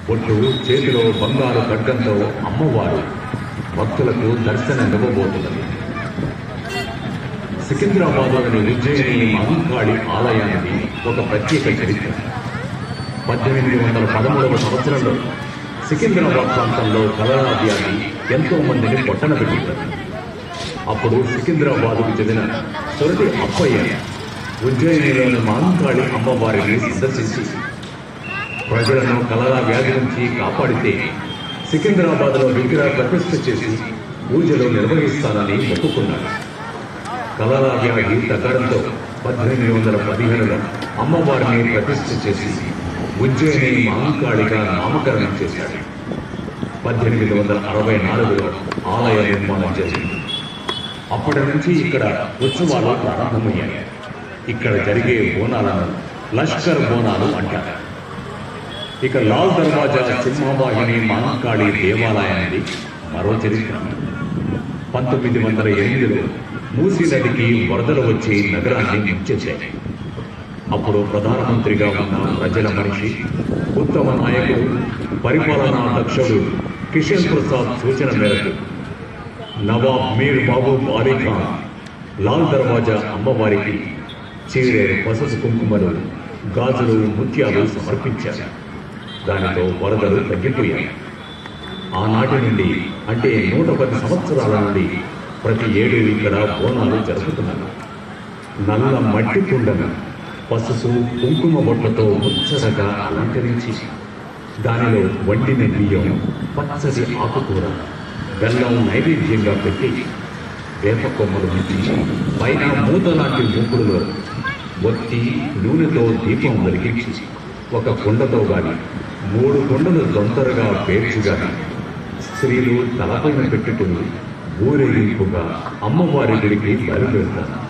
బొట్టు చేతిలో బంగారు ఖడ్గంతో అమ్మవారు భక్తులకు దర్శనమివ్వబోతున్నది సికింద్రాబాద్లోని ఉజ్జయిని మహంకాళి ఆలయానికి ఒక ప్రత్యేక చరిత్ర పద్దెనిమిది వందల పదమూడవ సంవత్సరంలో సికింద్రాబాద్ ప్రాంతంలో కలరా వ్యాధి ఎంతో మందిని పొట్టన పెట్టింది అప్పుడు సికింద్రాబాద్కు చెందిన తొరటి అప్పయ్య ఉజ్జయినిలోని మహంకాళి అమ్మవారిని సందర్శించి ప్రజలను కలరా వ్యాధి నుంచి కాపాడితే సికింద్రాబాద్లో విగ్రహ ప్రతిష్ఠ చేసి పూజలు నిర్వహిస్తానని మొక్కుకున్నాడు కలరా వ్యాధి తగ్గడంతో పద్దెనిమిది వందల పదిహేనులో అమ్మవారిని ప్రతిష్ఠ చేసి ఉజ్జయిని మహంకాళిగా నామకరణం చేశాడు పద్దెనిమిది వందల అరవై నాలుగులో ఆలయ నిర్మాణం జరిగింది అప్పటి నుంచి ఇక్కడ ఉత్సవాలు ప్రారంభమయ్యాయి ఇక్కడ జరిగే బోనాలను లష్కర్ బోనాలు అంటారు ఇక లాల్ దర్వాజా సింహవాహిని మహంకాళి దేవాలయానికి మరో చరిత్ర పంతొమ్మిది వందల ఎనిమిదిలో మూసీ నదికి వరదలు వచ్చి నగరాన్ని ముంచెత్తాయి అప్పుడు ప్రధానమంత్రిగా ఉన్న ప్రజల మనిషి ఉత్తమ నాయకుడు పరిపాలనా దక్షుడు కిషన్ ప్రసాద్ సూచన మేరకు నవాబ్ మీర్ మహబూబ్ అలీ ఖాన్ లాల్ దర్వాజా అమ్మవారికి చీరె పసుపు కుంకుమలు గాజులు ముత్యాలు సమర్పించారు దానితో వరదలు తగ్గిపోయాయి ఆనాటి నుండి అంటే నూట పది సంవత్సరాల నుండి ప్రతి ఏడు ఇక్కడ బోనాలు జరుపుతున్నారు నల్ల మట్టి కుండను పసుపు కుంకుమ బొట్లతో ముచ్చటగా అలంకరించి దానిలో వండిన బియ్యం పచ్చడి ఆకుకూర బెల్లం నైవేద్యంగా పెట్టి వేప కొమ్మలు ఉంచి పైన మూత లాంటి మూకుడులో ఒత్తి నూనెతో దీపం వెలిగించి ఒక కుండతో గాని మూడు కుండలు దొంతరగా పేర్చి గాని స్త్రీలు తలపైన పెట్టుకుని ఊరేగింపుగా అమ్మవారి గుడికి బయలుదేరుతారు